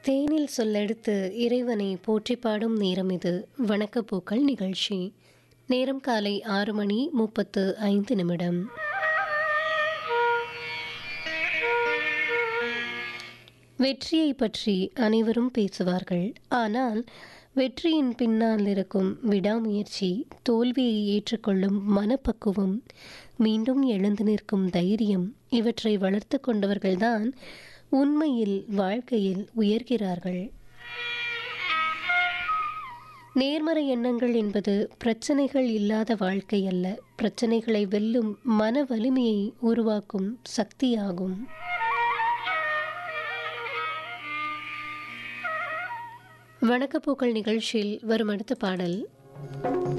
தேனில் சொல்லெடுத்து இறைவனை போற்றி பாடும் நேரம் இது வணக்கப்பூக்கள் நிகழ்ச்சி நேரம் காலை ஆறு மணி முப்பத்து ஐந்து நிமிடம் வெற்றியை பற்றி அனைவரும் பேசுவார்கள் ஆனால் வெற்றியின் பின்னால் இருக்கும் விடாமுயற்சி தோல்வியை ஏற்றுக்கொள்ளும் மனப்பக்குவம் மீண்டும் எழுந்து நிற்கும் தைரியம் இவற்றை வளர்த்து கொண்டவர்கள்தான் உண்மையில் வாழ்க்கையில் உயர்கிறார்கள் நேர்மறை எண்ணங்கள் என்பது பிரச்சனைகள் இல்லாத வாழ்க்கை அல்ல பிரச்சனைகளை வெல்லும் மன வலிமையை உருவாக்கும் சக்தியாகும் வணக்கப்பூக்கள் நிகழ்ச்சியில் வரும் அடுத்த பாடல்